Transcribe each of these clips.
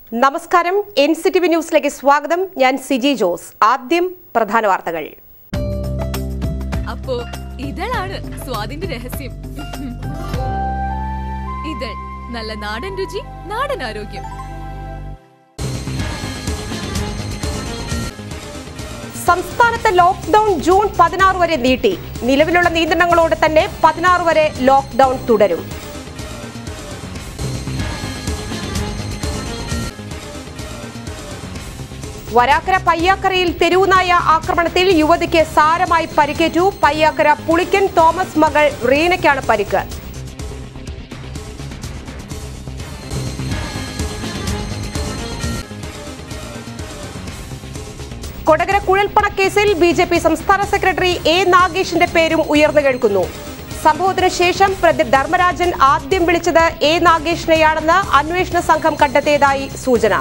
നമസ്കാരം N C T V ന്യൂസിലേക്ക് സ്വാഗതം ഞാൻ സിജി ജോസ് ആദ്യം പ്രധാന വാർത്തകൾ അപ്പോ ഇതളാണ് സ്വാദിന്റെ രഹസ്യം ഇതൾ നല്ല നാടൻ രുചി നാടൻ ആരോഗ്യം സംസ്ഥാനത്ത് ലോക്ക്ഡൌൺ ജൂൺ പതിനാറ് വരെ നീട്ടി നിലവിലുള്ള നിയന്ത്രണങ്ങളോടെ തന്നെ പതിനാറ് വരെ ലോക്ക്ഡൌൺ തുടരും വരാക്കര പയ്യാക്കരയിൽ തെരുവുനായ ആക്രമണത്തിൽ യുവതിക്ക് സാരമായി പരിക്കേറ്റു പയ്യാക്കര പുളിക്കൻ തോമസ് മകൾ റീനയ്ക്കാണ് പരിക്ക് കൊടകര കുഴൽപ്പണക്കേസിൽ ബി ജെ പി സംസ്ഥാന സെക്രട്ടറി എ നാഗേഷിന്റെ പേരും ഉയർന്നു കേൾക്കുന്നു സംഭവത്തിനു ശേഷം പ്രതി ധർമ്മരാജൻ ആദ്യം വിളിച്ചത് എ നാഗേഷിനെയാണെന്ന് അന്വേഷണ സംഘം കണ്ടെത്തിയതായി സൂചന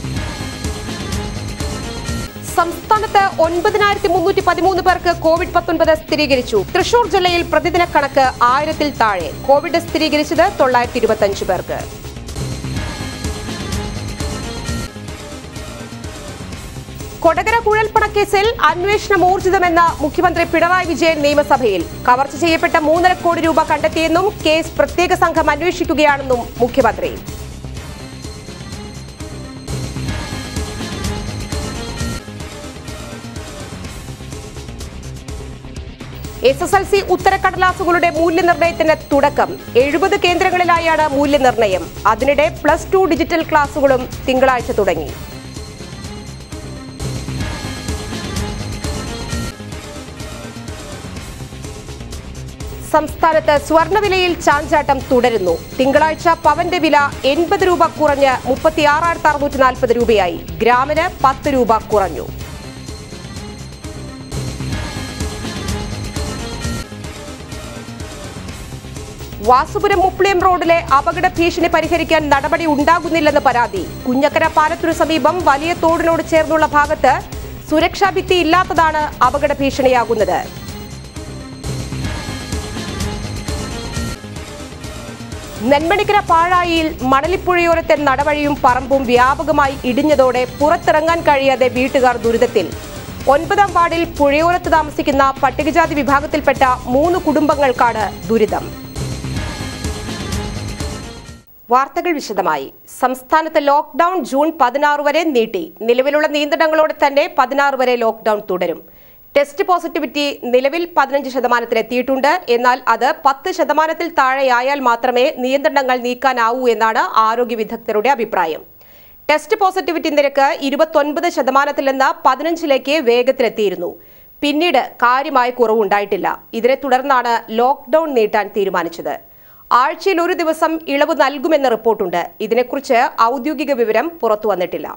സംസ്ഥാനത്ത് ഒൻപതിനായിരത്തി മുന്നൂറ്റി പതിമൂന്ന് പേർക്ക് കോവിഡ് പത്തൊൻപത് സ്ഥിരീകരിച്ചു തൃശൂർ ജില്ലയിൽ പ്രതിദിന കണക്ക് ആയിരത്തിൽ താഴെ കോവിഡ് സ്ഥിരീകരിച്ചത് തൊള്ളായിരത്തി ഇരുപത്തി പേർക്ക് കൊടകര കുഴൽപ്പണക്കേസിൽ അന്വേഷണം ഊർജിതമെന്ന മുഖ്യമന്ത്രി പിണറായി വിജയൻ നിയമസഭയിൽ കവർച്ച ചെയ്യപ്പെട്ട മൂന്നര കോടി രൂപ കണ്ടെത്തിയെന്നും കേസ് പ്രത്യേക സംഘം അന്വേഷിക്കുകയാണെന്നും മുഖ്യമന്ത്രി എസ് എസ് എൽ സി ഉത്തരക്കടലാസുകളുടെ മൂല്യനിർണ്ണയത്തിന് തുടക്കം എഴുപത് കേന്ദ്രങ്ങളിലായാണ് മൂല്യനിർണ്ണയം അതിനിടെ പ്ലസ് ടു ഡിജിറ്റൽ ക്ലാസുകളും തിങ്കളാഴ്ച തുടങ്ങി സംസ്ഥാനത്ത് സ്വർണ്ണവിലയിൽ ചാഞ്ചാട്ടം തുടരുന്നു തിങ്കളാഴ്ച പവന്റെ വില എൺപത് രൂപ കുറഞ്ഞ് മുപ്പത്തി ആറായിരത്തി അറുന്നൂറ്റി നാൽപ്പത് രൂപയായി ഗ്രാമിന് പത്ത് രൂപ കുറഞ്ഞു വാസുപുരം മുപ്ലിയം റോഡിലെ അപകട ഭീഷണി പരിഹരിക്കാൻ നടപടി ഉണ്ടാകുന്നില്ലെന്ന് പരാതി കുഞ്ഞക്കര പാലത്തിനു സമീപം വലിയ തോടിനോട് ചേർന്നുള്ള ഭാഗത്ത് സുരക്ഷാ ഭിത്തി ഇല്ലാത്തതാണ് അപകട ഭീഷണിയാകുന്നത് നെന്മണിക്കര പാഴായിയിൽ മണലിപ്പുഴയോരത്തെ നടവഴിയും പറമ്പും വ്യാപകമായി ഇടിഞ്ഞതോടെ പുറത്തിറങ്ങാൻ കഴിയാതെ വീട്ടുകാർ ദുരിതത്തിൽ ഒൻപതാം വാർഡിൽ പുഴയോരത്ത് താമസിക്കുന്ന പട്ടികജാതി വിഭാഗത്തിൽപ്പെട്ട മൂന്ന് കുടുംബങ്ങൾക്കാണ് ദുരിതം വാർത്തകൾ വിശദമായി സംസ്ഥാനത്ത് ലോക്ക്ഡൌൺ ജൂൺ പതിനാറ് വരെ നീട്ടി നിലവിലുള്ള നിയന്ത്രണങ്ങളോടെ തന്നെ പതിനാറ് വരെ ലോക്ക്ഡൌൺ തുടരും ടെസ്റ്റ് പോസിറ്റിവിറ്റി നിലവിൽ പതിനഞ്ച് ശതമാനത്തിലെത്തിയിട്ടുണ്ട് എന്നാൽ അത് പത്ത് ശതമാനത്തിൽ താഴെയായാൽ മാത്രമേ നിയന്ത്രണങ്ങൾ നീക്കാനാവൂ എന്നാണ് ആരോഗ്യ വിദഗ്ധരുടെ അഭിപ്രായം ടെസ്റ്റ് പോസിറ്റിവിറ്റി നിരക്ക് ഇരുപത്തൊൻപത് ശതമാനത്തിൽ നിന്ന് പതിനഞ്ചിലേക്ക് വേഗത്തിലെത്തിയിരുന്നു പിന്നീട് കാര്യമായ കുറവുണ്ടായിട്ടില്ല ഇതിനെ തുടർന്നാണ് ലോക്ക്ഡൌൺ നീട്ടാൻ തീരുമാനിച്ചത് ആഴ്ചയിൽ ഒരു ദിവസം ഇളവ് നൽകുമെന്ന് റിപ്പോർട്ടുണ്ട് ഇതിനെക്കുറിച്ച് ഔദ്യോഗിക വിവരം പുറത്തുവന്നിട്ടില്ല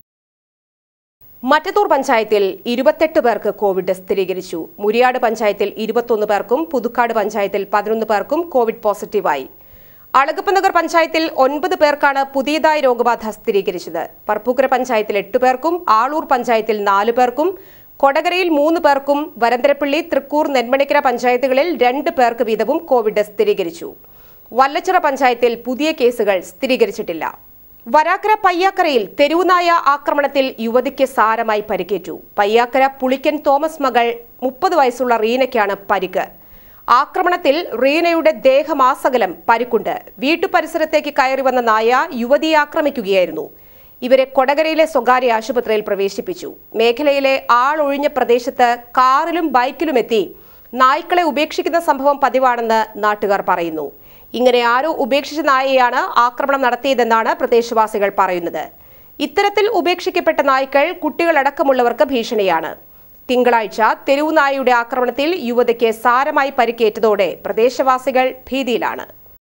മറ്റത്തൂർ പഞ്ചായത്തിൽ ഇരുപത്തെട്ട് പേർക്ക് കോവിഡ് സ്ഥിരീകരിച്ചു മുരിയാട് പഞ്ചായത്തിൽ ഇരുപത്തൊന്ന് പേർക്കും പുതുക്കാട് പഞ്ചായത്തിൽ പതിനൊന്ന് പേർക്കും കോവിഡ് പോസിറ്റീവായി അളഗപ്പനഗർ പഞ്ചായത്തിൽ ഒൻപത് പേർക്കാണ് പുതിയതായി രോഗബാധ സ്ഥിരീകരിച്ചത് പറപ്പൂക്കര പഞ്ചായത്തിൽ എട്ട് പേർക്കും ആളൂർ പഞ്ചായത്തിൽ നാല് പേർക്കും കൊടകരയിൽ മൂന്ന് പേർക്കും വരന്തരപ്പള്ളി തൃക്കൂർ നെന്മണിക്കര പഞ്ചായത്തുകളിൽ രണ്ട് പേർക്ക് വീതവും കോവിഡ് സ്ഥിരീകരിച്ചു വല്ലച്ചിറ പഞ്ചായത്തിൽ പുതിയ കേസുകൾ സ്ഥിരീകരിച്ചിട്ടില്ല വരാക്കര പയ്യാക്കരയിൽ തെരുവുനായ ആക്രമണത്തിൽ യുവതിക്ക് സാരമായി പരിക്കേറ്റു പയ്യാക്കര പുളിക്കൻ തോമസ് മകൾ മുപ്പത് വയസ്സുള്ള റീനയ്ക്കാണ് പരിക്ക് ആക്രമണത്തിൽ റീനയുടെ ദേഹമാസകലം പരിക്കുണ്ട് വീട്ടുപരിസരത്തേക്ക് കയറി വന്ന നായ യുവതിയെ ആക്രമിക്കുകയായിരുന്നു ഇവരെ കൊടകരയിലെ സ്വകാര്യ ആശുപത്രിയിൽ പ്രവേശിപ്പിച്ചു മേഖലയിലെ ആളൊഴിഞ്ഞ പ്രദേശത്ത് കാറിലും ബൈക്കിലും എത്തി നായ്ക്കളെ ഉപേക്ഷിക്കുന്ന സംഭവം പതിവാണെന്ന് നാട്ടുകാർ പറയുന്നു ഇങ്ങനെ ആരോ ഉപേക്ഷിച്ച നായയാണ് ആക്രമണം നടത്തിയതെന്നാണ് പ്രദേശവാസികൾ പറയുന്നത് ഇത്തരത്തിൽ ഉപേക്ഷിക്കപ്പെട്ട നായ്ക്കൾ കുട്ടികളടക്കമുള്ളവർക്ക് ഭീഷണിയാണ് തിങ്കളാഴ്ച തെരുവുനായയുടെ ആക്രമണത്തിൽ യുവതിക്ക് സാരമായി പരിക്കേറ്റതോടെ പ്രദേശവാസികൾ ഭീതിയിലാണ്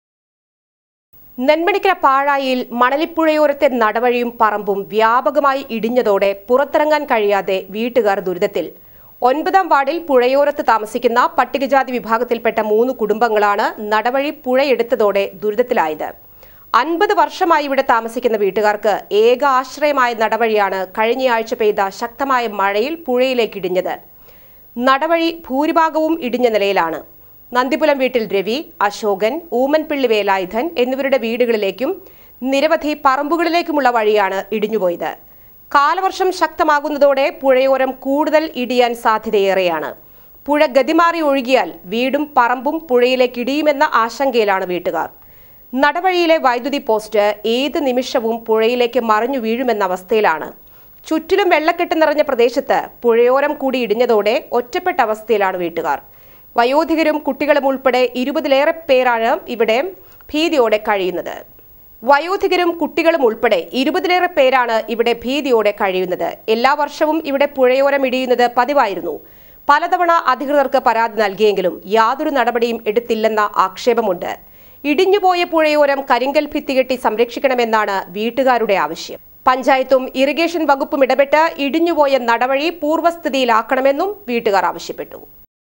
നെന്മണിക്കര പാഴായിൽ മണലിപ്പുഴയോരത്തെ നടവഴിയും പറമ്പും വ്യാപകമായി ഇടിഞ്ഞതോടെ പുറത്തിറങ്ങാൻ കഴിയാതെ വീട്ടുകാർ ദുരിതത്തിൽ ഒൻപതാം വാർഡിൽ പുഴയോരത്ത് താമസിക്കുന്ന പട്ടികജാതി വിഭാഗത്തിൽപ്പെട്ട മൂന്ന് കുടുംബങ്ങളാണ് നടവഴി പുഴയെടുത്തതോടെ ദുരിതത്തിലായത് അൻപത് വർഷമായി ഇവിടെ താമസിക്കുന്ന വീട്ടുകാർക്ക് ഏക ആശ്രയമായ നടവഴിയാണ് കഴിഞ്ഞയാഴ്ച പെയ്ത ശക്തമായ മഴയിൽ പുഴയിലേക്ക് ഇടിഞ്ഞത് നടവഴി ഭൂരിഭാഗവും ഇടിഞ്ഞ നിലയിലാണ് നന്ദിപുലം വീട്ടിൽ രവി അശോകൻ ഊമൻപിള്ളി വേലായുധൻ എന്നിവരുടെ വീടുകളിലേക്കും നിരവധി പറമ്പുകളിലേക്കുമുള്ള വഴിയാണ് ഇടിഞ്ഞുപോയത് കാലവർഷം ശക്തമാകുന്നതോടെ പുഴയോരം കൂടുതൽ ഇടിയാൻ സാധ്യതയേറെയാണ് പുഴ ഗതിമാറി ഒഴുകിയാൽ വീടും പറമ്പും പുഴയിലേക്ക് ഇടിയുമെന്ന ആശങ്കയിലാണ് വീട്ടുകാർ നടവഴിയിലെ വൈദ്യുതി പോസ്റ്റ് ഏത് നിമിഷവും പുഴയിലേക്ക് മറിഞ്ഞു വീഴുമെന്ന അവസ്ഥയിലാണ് ചുറ്റിലും വെള്ളക്കെട്ട് നിറഞ്ഞ പ്രദേശത്ത് പുഴയോരം കൂടി ഇടിഞ്ഞതോടെ ഒറ്റപ്പെട്ട അവസ്ഥയിലാണ് വീട്ടുകാർ വയോധികരും കുട്ടികളും ഉൾപ്പെടെ ഇരുപതിലേറെ പേരാണ് ഇവിടെ ഭീതിയോടെ കഴിയുന്നത് വയോധികരും കുട്ടികളും ഉൾപ്പെടെ ഇരുപതിലേറെ പേരാണ് ഇവിടെ ഭീതിയോടെ കഴിയുന്നത് എല്ലാ വർഷവും ഇവിടെ പുഴയോരം ഇടിയുന്നത് പതിവായിരുന്നു പലതവണ അധികൃതർക്ക് പരാതി നൽകിയെങ്കിലും യാതൊരു നടപടിയും എടുത്തില്ലെന്ന ആക്ഷേപമുണ്ട് ഇടിഞ്ഞുപോയ പുഴയോരം കരിങ്കൽ ഭിത്തികെട്ടി സംരക്ഷിക്കണമെന്നാണ് വീട്ടുകാരുടെ ആവശ്യം പഞ്ചായത്തും ഇറിഗേഷൻ വകുപ്പും ഇടപെട്ട് ഇടിഞ്ഞുപോയ നടവഴി പൂർവ്വസ്ഥിതിയിലാക്കണമെന്നും വീട്ടുകാർ ആവശ്യപ്പെട്ടു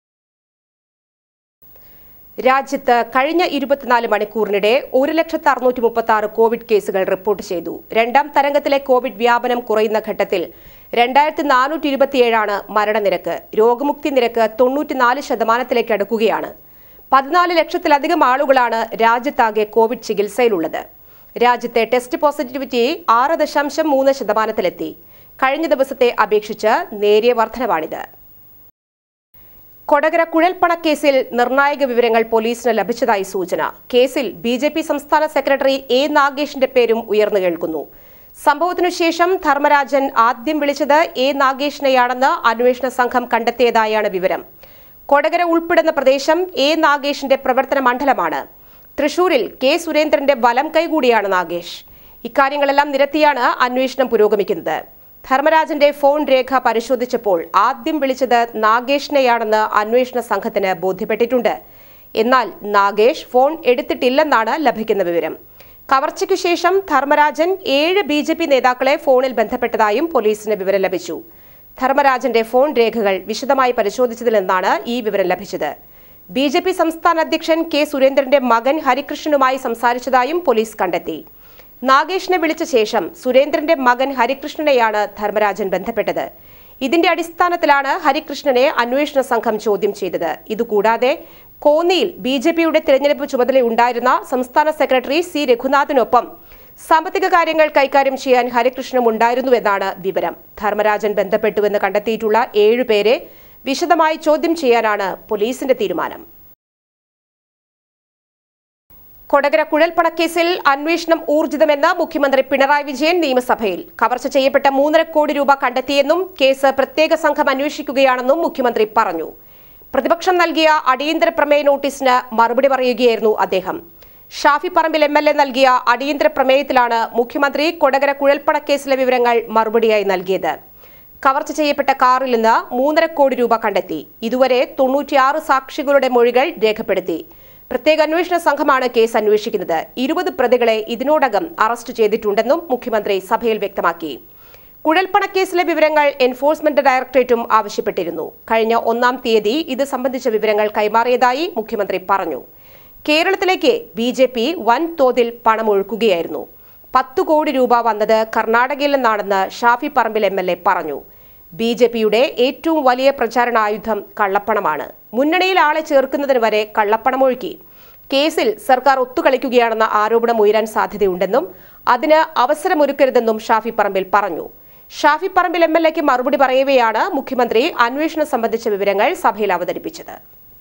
രാജ്യത്ത് കഴിഞ്ഞ ഇരുപത്തിനാല് മണിക്കൂറിനിടെ ഒരു ലക്ഷത്തി അറുന്നൂറ്റി മുപ്പത്തി ആറ് കോവിഡ് കേസുകൾ റിപ്പോർട്ട് ചെയ്തു രണ്ടാം തരംഗത്തിലെ കോവിഡ് വ്യാപനം കുറയുന്ന ഘട്ടത്തിൽ രണ്ടായിരത്തി നാനൂറ്റി ഇരുപത്തിയേഴാണ് മരണനിരക്ക് രോഗമുക്തി നിരക്ക് തൊണ്ണൂറ്റിനാല് ശതമാനത്തിലേക്ക് അടുക്കുകയാണ് പതിനാല് ലക്ഷത്തിലധികം ആളുകളാണ് രാജ്യത്താകെ കോവിഡ് ചികിത്സയിലുള്ളത് രാജ്യത്തെ ടെസ്റ്റ് പോസിറ്റിവിറ്റി ആറ് ദശാംശം മൂന്ന് ശതമാനത്തിലെത്തി കഴിഞ്ഞ ദിവസത്തെ അപേക്ഷിച്ച് നേരിയ വർധനവാണിത് കൊടകര കുഴൽപ്പണക്കേസിൽ നിർണായക വിവരങ്ങൾ പോലീസിന് ലഭിച്ചതായി സൂചന കേസിൽ ബി ജെ പി സംസ്ഥാന സെക്രട്ടറി എ നാഗേഷിന്റെ പേരും ഉയർന്നു കേൾക്കുന്നു സംഭവത്തിനു ശേഷം ധർമ്മരാജൻ ആദ്യം വിളിച്ചത് എ നാഗേഷിനെയാണെന്ന് അന്വേഷണ സംഘം കണ്ടെത്തിയതായാണ് വിവരം കൊടകര ഉൾപ്പെടുന്ന പ്രദേശം എ നാഗേഷിന്റെ പ്രവർത്തന മണ്ഡലമാണ് തൃശൂരിൽ കെ സുരേന്ദ്രന്റെ വലം കൈകൂടിയാണ് നാഗേഷ് ഇക്കാര്യങ്ങളെല്ലാം നിരത്തിയാണ് അന്വേഷണം പുരോഗമിക്കുന്നത് ധർമ്മരാജന്റെ ഫോൺ രേഖ പരിശോധിച്ചപ്പോൾ ആദ്യം വിളിച്ചത് നാഗേഷിനെയാണെന്ന് അന്വേഷണ സംഘത്തിന് ബോധ്യപ്പെട്ടിട്ടുണ്ട് എന്നാൽ നാഗേഷ് ഫോൺ എടുത്തിട്ടില്ലെന്നാണ് ലഭിക്കുന്ന വിവരം കവർച്ചയ്ക്കു ശേഷം ധർമ്മരാജൻ ഏഴ് ബി ജെ പി നേതാക്കളെ ഫോണിൽ ബന്ധപ്പെട്ടതായും പോലീസിന് വിവരം ലഭിച്ചു ധർമ്മരാജന്റെ ഫോൺ രേഖകൾ വിശദമായി പരിശോധിച്ചതിൽ നിന്നാണ് ഈ വിവരം ലഭിച്ചത് ബി ജെ പി സംസ്ഥാന അധ്യക്ഷൻ കെ സുരേന്ദ്രന്റെ മകൻ ഹരികൃഷ്ണനുമായി സംസാരിച്ചതായും പോലീസ് കണ്ടെത്തി നാഗേഷിനെ വിളിച്ച ശേഷം സുരേന്ദ്രന്റെ മകൻ ഹരികൃഷ്ണനെയാണ് ധർമ്മരാജൻ ബന്ധപ്പെട്ടത് ഇതിന്റെ അടിസ്ഥാനത്തിലാണ് ഹരികൃഷ്ണനെ അന്വേഷണ സംഘം ചോദ്യം ചെയ്തത് ഇതുകൂടാതെ കോന്നിയിൽ ബി ജെ പിയുടെ തിരഞ്ഞെടുപ്പ് ചുമതലയുണ്ടായിരുന്ന സംസ്ഥാന സെക്രട്ടറി സി രഘുനാഥിനൊപ്പം സാമ്പത്തിക കാര്യങ്ങൾ കൈകാര്യം ചെയ്യാൻ ഹരികൃഷ്ണനും ഉണ്ടായിരുന്നുവെന്നാണ് വിവരം ധർമ്മരാജൻ ബന്ധപ്പെട്ടുവെന്ന് കണ്ടെത്തിയിട്ടുള്ള ഏഴുപേരെ വിശദമായി ചോദ്യം ചെയ്യാനാണ് പോലീസിന്റെ തീരുമാനം കൊടകര കുഴൽപ്പണക്കേസിൽ അന്വേഷണം ഊർജിതമെന്ന് മുഖ്യമന്ത്രി പിണറായി വിജയൻ നിയമസഭയിൽ കവർച്ച ചെയ്യപ്പെട്ട മൂന്നര കോടി രൂപ കണ്ടെത്തിയെന്നും കേസ് പ്രത്യേക സംഘം അന്വേഷിക്കുകയാണെന്നും മുഖ്യമന്ത്രി പറഞ്ഞു പ്രതിപക്ഷം നൽകിയ അടിയന്തര പ്രമേയ നോട്ടീസിന് മറുപടി പറയുകയായിരുന്നു അദ്ദേഹം Shafi Parambil M L A നൽകിയ അടിയന്തര പ്രമേയത്തിലാണ് മുഖ്യമന്ത്രി കൊടകര കുഴൽപ്പണക്കേസിലെ വിവരങ്ങൾ മറുപടിയായി നൽകിയത് കവർച്ച ചെയ്യപ്പെട്ട കാറിൽ നിന്ന് മൂന്നര കോടി രൂപ കണ്ടെത്തി ഇതുവരെ തൊണ്ണൂറ്റിയാറ് സാക്ഷികളുടെ മൊഴികൾ രേഖപ്പെടുത്തി പ്രത്യേക അന്വേഷണ സംഘമാണ് കേസ് അന്വേഷിക്കുന്നത് ഇരുപത് പ്രതികളെ ഇതിനോടകം അറസ്റ്റ് ചെയ്തിട്ടുണ്ടെന്നും മുഖ്യമന്ത്രി സഭയിൽ വ്യക്തമാക്കി കുഴൽപ്പണക്കേസിലെ വിവരങ്ങൾ എൻഫോഴ്സ്മെന്റ് ഡയറക്ടറേറ്റും ആവശ്യപ്പെട്ടിരുന്നു കഴിഞ്ഞ ഒന്നാം തീയതി ഇത് സംബന്ധിച്ച വിവരങ്ങൾ കൈമാറിയതായി മുഖ്യമന്ത്രി പറഞ്ഞു കേരളത്തിലേക്ക് ബി ജെ പി വൻതോതിൽ പണമൊഴുക്കുകയായിരുന്നു പത്തു കോടി രൂപ വന്നത് കർണാടകയിൽ നിന്നാണെന്ന് Shafi Parambil M L A പറഞ്ഞു ബി ജെ പിയുടെ ഏറ്റവും വലിയ പ്രചാരണ ആയുധം കള്ളപ്പണമാണ് മുന്നണിയിൽ ആളെ ചേർക്കുന്നതിന് വരെ കള്ളപ്പണമൊഴുക്കി കേസിൽ സർക്കാർ ഒത്തുകളിക്കുകയാണെന്ന ആരോപണം ഉയരാൻ സാധ്യതയുണ്ടെന്നും അതിന് അവസരമൊരുക്കരുതെന്നും ഷാഫി പറമ്പിൽ പറഞ്ഞു ഷാഫി പറമ്പിൽ എം എൽ എക്ക് മറുപടി പറയവെയാണ് മുഖ്യമന്ത്രി അന്വേഷണം സംബന്ധിച്ച വിവരങ്ങൾ സഭയിൽ അവതരിപ്പിച്ചത്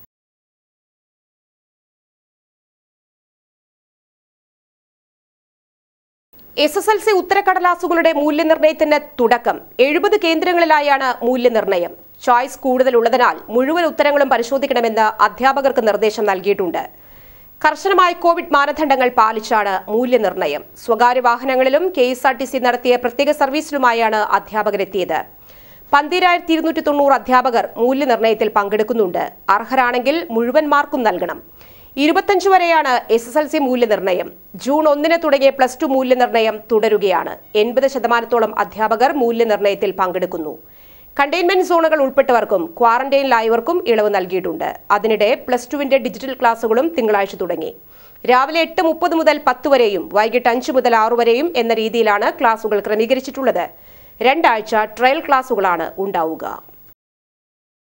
എസ് എസ് എൽ സി ഉത്തരക്കടലാസുകളുടെ മൂല്യനിർണ്ണയത്തിന് തുടക്കം എഴുപത് കേന്ദ്രങ്ങളിലായാണ് മൂല്യനിർണ്ണയം ചോയ്സ് കൂടുതലുള്ളതിനാൽ മുഴുവൻ ഉത്തരങ്ങളും പരിശോധിക്കണമെന്ന് അധ്യാപകർക്ക് നിർദ്ദേശം നൽകിയിട്ടുണ്ട് കർശനമായ കോവിഡ് മാനദണ്ഡങ്ങൾ പാലിച്ചാണ് മൂല്യനിർണ്ണയം സ്വകാര്യ വാഹനങ്ങളിലും K S R T C നടത്തിയ പ്രത്യേക സർവീസിലുമായാണ് അധ്യാപകരെത്തിയത് പന്തിരായിരത്തി ഇരുന്നൂറ്റി തൊണ്ണൂറ് അധ്യാപകർ മൂല്യനിർണ്ണയത്തിൽ പങ്കെടുക്കുന്നുണ്ട് അർഹരാണെങ്കിൽ മുഴുവൻ മാർക്കും നൽകണം ഇരുപത്തഞ്ച് വരെയാണ് എസ് എസ് എൽ സി മൂല്യനിർണ്ണയം ജൂൺ ഒന്നിന് തുടങ്ങിയ പ്ലസ് ടു മൂല്യനിർണ്ണയം തുടരുകയാണ് എൺപത് ശതമാനത്തോളം അധ്യാപകർ മൂല്യനിർണ്ണയത്തിൽ പങ്കെടുക്കുന്നു കണ്ടെയ്ൻമെന്റ് സോണുകൾ ഉൾപ്പെട്ടവർക്കും ക്വാറന്റൈനിലായവർക്കും ഇളവ് നൽകിയിട്ടുണ്ട് അതിനിടെ പ്ലസ് ടുവിന്റെ ഡിജിറ്റൽ ക്ലാസുകളും തിങ്കളാഴ്ച തുടങ്ങി രാവിലെ എട്ട് മുപ്പത് മുതൽ പത്ത് വരെയും വൈകിട്ട് അഞ്ച് മുതൽ ആറു വരെയും എന്ന രീതിയിലാണ് ക്ലാസുകൾ ക്രമീകരിച്ചിട്ടുള്ളത് രണ്ടാഴ്ച ട്രയൽ ക്ലാസുകളാണ് ഉണ്ടാവുക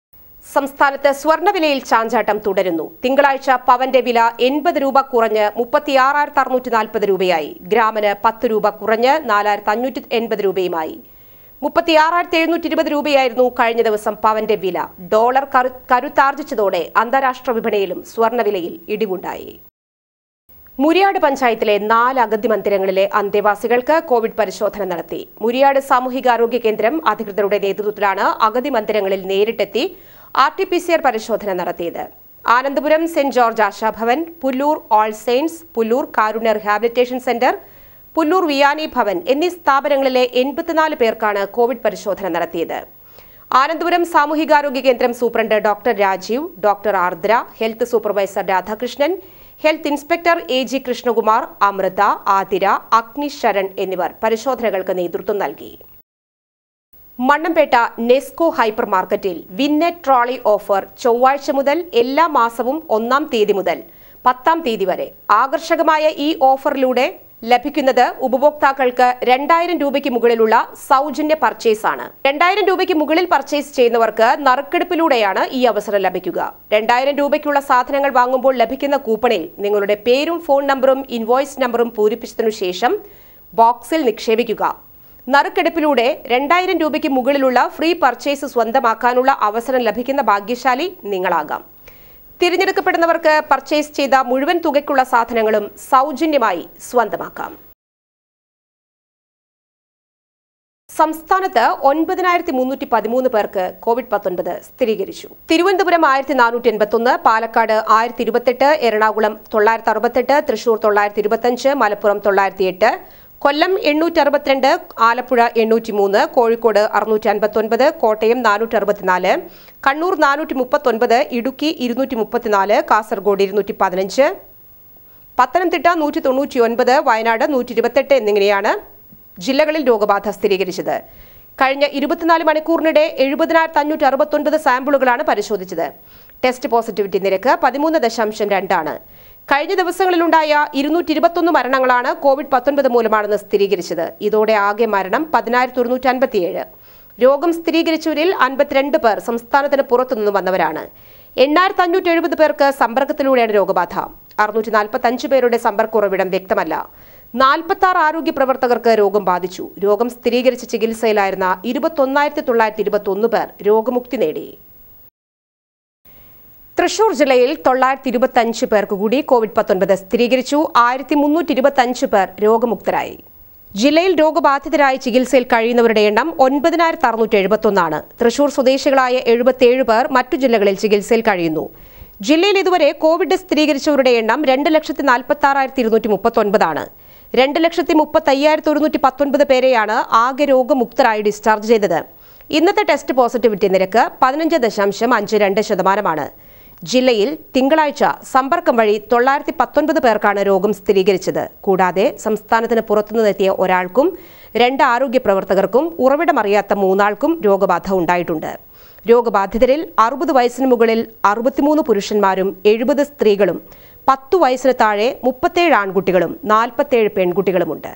സംസ്ഥാനത്ത് സ്വർണ്ണവിലയിൽ ചാഞ്ചാട്ടം തുടരുന്നു തിങ്കളാഴ്ച പവന്റെ വില എൺപത് രൂപ കുറഞ്ഞ് മുപ്പത്തിയാറായിരത്തി അറുന്നൂറ്റി നാൽപ്പത് രൂപയായി ഗ്രാമിന് പത്ത് രൂപ കുറഞ്ഞ് നാലായിരത്തി അഞ്ഞൂറ്റി എൺപത് രൂപയുമായി മുപ്പത്തിയാറായിരത്തി എഴുന്നൂറ്റി ഇരുപത് രൂപയായിരുന്നു കഴിഞ്ഞ ദിവസം പവന്റെ വില ഡോളർ കരു- കരുത്താർജിച്ചതോടെ അന്താരാഷ്ട്ര വിപണിയിലും സ്വർണ്ണവിലയിൽ ഇടിവുണ്ടായി മുരിയാട് പഞ്ചായത്തിലെ നാല് അഗതി മന്ദിരങ്ങളിലെ അന്തേവാസികൾക്ക് കോവിഡ് പരിശോധന നടത്തി മുരിയാട് സാമൂഹികാരോഗ്യ കേന്ദ്രം അധികൃതരുടെ നേതൃത്വത്തിലാണ് അഗതി മന്ദിരങ്ങളിൽ നേരിട്ടെത്തി R T P C R പരിശോധന നടത്തിയത് Anandapuram Saint George Ashabhavan Pullur All Saints Pullur Karunya Rehabilitation Centre Pullur Vianney Bhavan എന്നീ സ്ഥാപനങ്ങളിലെ എൺപത്തിനാല് പേർക്കാണ് കോവിഡ് പരിശോധന നടത്തിയത് ആനന്ദപുരം സാമൂഹികാരോഗ്യ കേന്ദ്രം superintendent doctor Rajeev doctor Ardra health supervisor Radhakrishnan health inspector A G Krishnakumar Amritha Athira Agni Sharan എന്നിവർ പരിശോധനകൾക്ക് നേതൃത്വം നൽകി മണ്ണമ്പേട്ട നെസ്കോ ഹൈപ്പർ മാർക്കറ്റിൽ വിന്നറ്റ് ട്രോളി ഓഫർ ചൊവ്വാഴ്ച മുതൽ എല്ലാ മാസവും ഒന്നാം തീയതി മുതൽ പത്താം തീയതി വരെ ആകർഷകമായ ഈ ഓഫറിലൂടെ ലഭിക്കുന്നത് ഉപഭോക്താക്കൾക്ക് രണ്ടായിരം രൂപയ്ക്ക് മുകളിലുള്ള സൗജന്യ പർച്ചേസ് ആണ് രണ്ടായിരം രൂപയ്ക്ക് മുകളിൽ പർച്ചേസ് ചെയ്യുന്നവർക്ക് നറുക്കെടുപ്പിലൂടെയാണ് ഈ അവസരം ലഭിക്കുക രണ്ടായിരം രൂപയ്ക്കുള്ള സാധനങ്ങൾ വാങ്ങുമ്പോൾ ലഭിക്കുന്ന കൂപ്പണിൽ നിങ്ങളുടെ പേരും ഫോൺ നമ്പറും ഇൻവോയ്സ് നമ്പറും പൂരിപ്പിച്ചതിനു ശേഷം ബോക്സിൽ നിക്ഷേപിക്കുക നറുക്കെടുപ്പിലൂടെ രണ്ടായിരം രൂപയ്ക്ക് മുകളിലുള്ള ഫ്രീ പർച്ചേസ് സ്വന്തമാക്കാനുള്ള അവസരം ലഭിക്കുന്ന ഭാഗ്യശാലി നിങ്ങളാകാം തിരഞ്ഞെടുക്കപ്പെടുന്നവർക്ക് പർച്ചേസ് ചെയ്ത മുഴുവൻ തുകയ്ക്കുള്ള സാധനങ്ങളും സൗജന്യമായി സ്വന്തമാക്കാം സംസ്ഥാനത്ത് ഒൻപതിനായിരത്തി മുന്നൂറ്റി പതിമൂന്ന് പേർക്ക് കോവിഡ് പത്തൊൻപത് സ്ഥിരീകരിച്ചു തിരുവനന്തപുരം ആയിരത്തി നാനൂറ്റി എൺപത്തൊന്ന് പാലക്കാട് ആയിരത്തി ഇരുപത്തെട്ട് എറണാകുളം തൊള്ളായിരത്തി അറുപത്തെട്ട് തൃശൂർ തൊള്ളായിരത്തി ഇരുപത്തഞ്ച് മലപ്പുറം തൊള്ളായിരത്തി എട്ട് കൊല്ലം എണ്ണൂറ്റി അറുപത്തിരണ്ട് ആലപ്പുഴ എണ്ണൂറ്റി മൂന്ന് കോഴിക്കോട് അറുന്നൂറ്റി അൻപത്തൊൻപത് കോട്ടയം നാനൂറ്റി അറുപത്തിനാല് കണ്ണൂർ നാനൂറ്റി മുപ്പത്തൊൻപത് ഇടുക്കി ഇരുന്നൂറ്റി മുപ്പത്തിനാല് കാസർഗോഡ് ഇരുന്നൂറ്റി പതിനഞ്ച് പത്തനംതിട്ട നൂറ്റി തൊണ്ണൂറ്റി ഒൻപത് വയനാട് നൂറ്റി ഇരുപത്തെട്ട് എന്നിങ്ങനെയാണ് ജില്ലകളിൽ രോഗബാധ സ്ഥിരീകരിച്ചത് കഴിഞ്ഞ ഇരുപത്തിനാല് മണിക്കൂറിനിടെ എഴുപതിനായിരത്തി അഞ്ഞൂറ്റി അറുപത്തൊൻപത് സാമ്പിളുകളാണ് പരിശോധിച്ചത് ടെസ്റ്റ് പോസിറ്റിവിറ്റി നിരക്ക് പതിമൂന്ന് ദശാംശം രണ്ടാണ് കഴിഞ്ഞ ദിവസങ്ങളിലുണ്ടായ ഇരുന്നൂറ്റി ഇരുപത്തൊന്ന് മരണങ്ങളാണ് കോവിഡ് പത്തൊൻപത് മൂലമാണെന്ന് സ്ഥിരീകരിച്ചത് ഇതോടെ ആകെ മരണം പതിനായിരത്തി ഒരുന്നൂറ്റി അൻപത്തിയേഴ് രോഗം സ്ഥിരീകരിച്ചവരിൽ അൻപത്തിരണ്ട് പേർ സംസ്ഥാനത്തിന് പുറത്തുനിന്ന് വന്നവരാണ് എണ്ണായിരത്തി അഞ്ഞൂറ്റി എഴുപത് പേർക്ക് സമ്പർക്കത്തിലൂടെയാണ് രോഗബാധ അറുന്നൂറ്റി നാൽപ്പത്തി അഞ്ച് പേരുടെ സമ്പർക്ക ഉറവിടം വ്യക്തമല്ല നാൽപ്പത്തി ആറ് ആരോഗ്യ പ്രവർത്തകർക്ക് രോഗം ബാധിച്ചു രോഗം സ്ഥിരീകരിച്ച് ചികിത്സയിലായിരുന്ന ഇരുപത്തൊന്നായിരത്തി തൊള്ളായിരത്തി ഇരുപത്തൊന്ന് പേർ രോഗമുക്തി നേടി തൃശൂർ ജില്ലയിൽ തൊള്ളായിരത്തി ഇരുപത്തഞ്ച് പേർക്ക് കൂടി കോവിഡ് പത്തൊൻപത് സ്ഥിരീകരിച്ചു ആയിരത്തി മുന്നൂറ്റി ഇരുപത്തഞ്ച് പേർ രോഗമുക്തരായി ജില്ലയിൽ രോഗബാധിതരായി ചികിത്സയിൽ കഴിയുന്നവരുടെ എണ്ണം ഒൻപതിനായിരത്തി അറുന്നൂറ്റി എഴുപത്തൊന്നാണ് തൃശൂർ സ്വദേശികളായ എഴുപത്തിയേഴ് പേർ മറ്റു ജില്ലകളിൽ ചികിത്സയിൽ കഴിയുന്നു ജില്ലയിൽ ഇതുവരെ കോവിഡ് സ്ഥിരീകരിച്ചവരുടെ എണ്ണം രണ്ട് ലക്ഷത്തി നാൽപ്പത്തി ആറായിരത്തി ഇരുന്നൂറ്റി മുപ്പത്തൊൻപതാണ് രണ്ട് ലക്ഷത്തി മുപ്പത്തയ്യായിരത്തി ഒരുന്നൂറ്റി പത്തൊൻപത് പേരെയാണ് ആകെ രോഗമുക്തരായി ഡിസ്ചാർജ് ചെയ്തത് ഇന്നത്തെ ടെസ്റ്റ് പോസിറ്റിവിറ്റി നിരക്ക് പതിനഞ്ച് ദശാംശം അഞ്ച് രണ്ട് ശതമാനമാണ് ജില്ലയിൽ തിങ്കളാഴ്ച സമ്പർക്കം വഴി തൊള്ളായിരത്തി പത്തൊൻപത് പേർക്കാണ് രോഗം സ്ഥിരീകരിച്ചത് കൂടാതെ സംസ്ഥാനത്തിന് പുറത്തുനിന്നെത്തിയ ഒരാൾക്കും രണ്ട് ആരോഗ്യ പ്രവർത്തകർക്കും ഉറവിടമറിയാത്ത മൂന്നാൾക്കും രോഗബാധ ഉണ്ടായിട്ടുണ്ട് രോഗബാധിതരിൽ അറുപത് വയസ്സിന് മുകളിൽ അറുപത്തിമൂന്ന് പുരുഷന്മാരും എഴുപത് സ്ത്രീകളും പത്തു വയസ്സിന് താഴെ മുപ്പത്തേഴ് ആൺകുട്ടികളും നാൽപ്പത്തേഴ് പെൺകുട്ടികളുമുണ്ട്